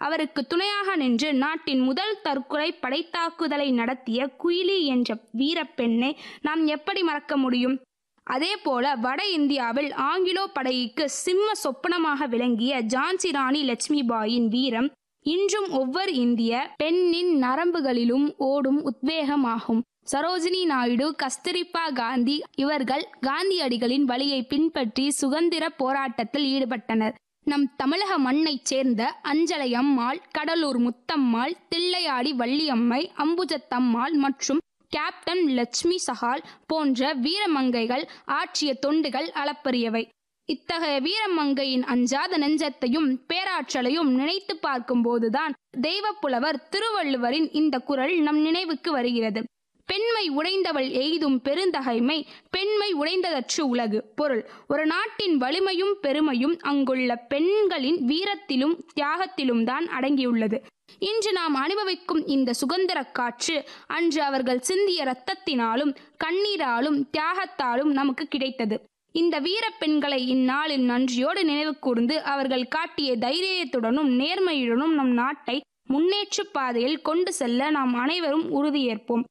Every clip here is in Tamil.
அவருக்கு துணையாக நின்று நாட்டின் முதல் தற்கொலை படைத்தாக்குதலை நடத்திய குயிலி என்ற வீரப்பெண்ணை நாம் எப்படி மறக்க முடியும் அதேபோல வட இந்தியாவில் ஆங்கிலோ படைக்கு சிம்ம சொப்பனமாக விளங்கிய ஜான்சி ராணி லட்சுமிபாயின் வீரம் இன்றும் ஒவ்வொரு இந்திய பெண்ணின் நரம்புகளிலும் ஓடும் உத்வேகமாகும் சரோஜினி நாயுடு கஸ்தூரிபா காந்தி இவர்கள் காந்தியடிகளின் வழியை பின்பற்றி சுதந்திர போராட்டத்தில் ஈடுபட்டனர் நம் தமிழக மண்ணைச் சேர்ந்த அஞ்சலை அம்மாள் கடலூர் முத்தம்மாள் தில்லையாடி வள்ளியம்மை அம்புஜத்தம்மாள் மற்றும் கேப்டன் லட்சுமி சஹால் போன்ற வீரமங்கைகள் ஆற்றிய தொண்டுகள் அளப்பரியவை இத்தகைய வீரமங்கையின் அஞ்சாத நெஞ்சத்தையும் பேராற்றலையும் நினைத்து பார்க்கும்போதுதான் தெய்வப்புலவர் திருவள்ளுவரின் இந்த குரல் நம் நினைவுக்கு வருகிறது பெண்மை உடைந்தவள் எய்தும் பெருந்தகைமை பெண்மை உடைந்ததற்று உலகு பொருள் ஒரு நாட்டின் வலிமையும் பெருமையும் அங்குள்ள பெண்களின் வீரத்திலும் தியாகத்திலும் தான் அடங்கியுள்ளது இன்று நாம் அனுபவிக்கும் இந்த சுதந்திர காற்று அன்று அவர்கள் சிந்திய இரத்தத்தினாலும் கண்ணீராலும் தியாகத்தாலும் நமக்கு கிடைத்தது இந்த வீர பெண்களை இந்நாளில் நன்றியோடு நினைவு கூர்ந்து அவர்கள் காட்டிய தைரியத்துடனும் நேர்மையுடனும் நம் நாட்டை முன்னேற்ற பாதையில் கொண்டு செல்ல நாம் அனைவரும் உறுதியேற்போம்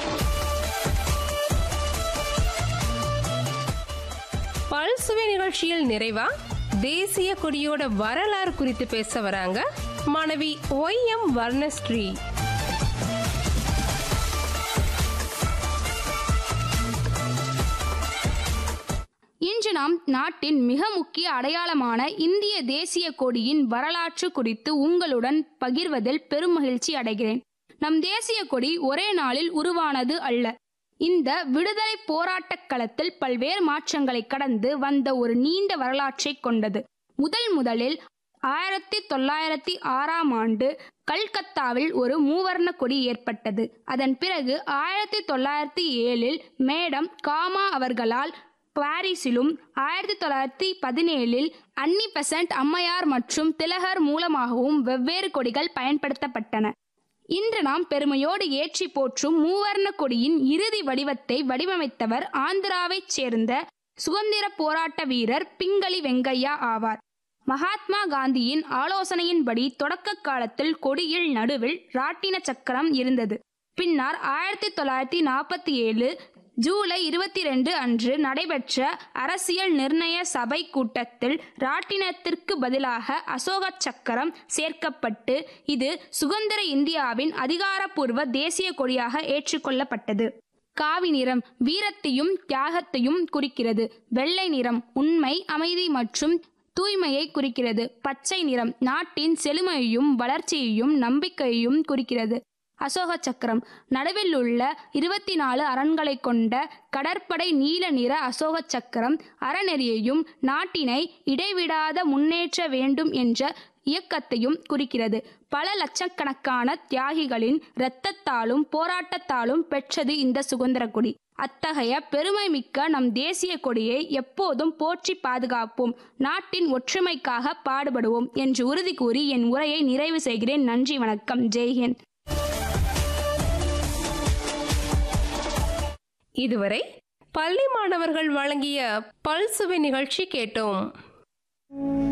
பல்சுவை நிகழ்ச்சியில் நிறைவா தேசிய கொடியோட வரலாறு குறித்து பேச வராங்க மாணவி ஒய் எம் வர்ணஸ்ரீ இன்று நாம் நாட்டின் மிக முக்கிய அடையாளமான இந்திய தேசிய கொடியின் வரலாற்று குறித்து உங்களுடன் பகிர்வதில் பெரும் மகிழ்ச்சி அடைகிறேன் நம் தேசிய கொடி ஒரே நாளில் உருவானது அல்ல இந்த விடுதலை போராட்டக் களத்தில் பல்வேறு மாற்றங்களை கடந்து வந்த ஒரு நீண்ட வரலாற்றை கொண்டது முதல் முதலில் ஆயிரத்தி தொள்ளாயிரத்தி ஆறாம் ஆண்டு கல்கத்தாவில் ஒரு மூவர்ண கொடி ஏற்பட்டது அதன் பிறகு ஆயிரத்தி தொள்ளாயிரத்தி ஏழில் மேடம் காமா அவர்களால் பாரிஸிலும் ஆயிரத்தி தொள்ளாயிரத்தி பதினேழில் அன்னி பெசன்ட் அம்மையார் மற்றும் திலகர் மூலமாகவும் வெவ்வேறு கொடிகள் பயன்படுத்தப்பட்டன இன்று நாம் பெருமையோடு ஏற்றி போற்றும் மூவர்ண கொடியின் இறுதி வடிவத்தை வடிவமைத்தவர் ஆந்திராவைச் சேர்ந்த சுதந்திர போராட்ட வீரர் பிங்களி வெங்கையா ஆவார் மகாத்மா காந்தியின் ஆலோசனையின்படி தொடக்க காலத்தில் கொடியில் நடுவில் ராட்டின சக்கரம் இருந்தது பின்னர் ஆயிரத்தி தொள்ளாயிரத்தி நாற்பத்தி ஏழு ஜூலை இருபத்தி ரெண்டு அன்று நடைபெற்ற அரசியல் நிர்ணய சபை கூட்டத்தில் ராட்டினத்திற்கு பதிலாக அசோக சக்கரம் சேர்க்கப்பட்டு இது சுதந்திர இந்தியாவின் அதிகாரப்பூர்வ தேசிய கொடியாக ஏற்றுக்கொள்ளப்பட்டது காவி நிறம் வீரத்தையும் தியாகத்தையும் குறிக்கிறது வெள்ளை நிறம் உண்மை அமைதி மற்றும் தூய்மையை குறிக்கிறது பச்சை நிறம் நாட்டின் செழுமையையும் வளர்ச்சியையும் நம்பிக்கையையும் குறிக்கிறது அசோக சக்கரம் நடுவில் உள்ள இருபத்தி நாலு அரண்களை கொண்ட கடற்படை நீல நிற அசோக சக்கரம் அறநெறியையும் நாட்டினை இடைவிடாத முன்னேற்ற வேண்டும் என்ற இயக்கத்தையும் குறிக்கிறது பல லட்சக்கணக்கான தியாகிகளின் இரத்தத்தாலும் போராட்டத்தாலும் பெற்றது இந்த சுதந்திர கொடி அத்தகைய பெருமை மிக்க நம் தேசிய கொடியை எப்போதும் போற்றி பாதுகாப்போம் நாட்டின் ஒற்றுமைக்காக பாடுபடுவோம் என்று உறுதி கூறி என் உரையை நிறைவு செய்கிறேன் நன்றி வணக்கம் ஜெய்ஹிந்த் இதுவரை பள்ளி மாணவர்கள் வழங்கிய பல்சுவை நிகழ்ச்சி கேட்டோம்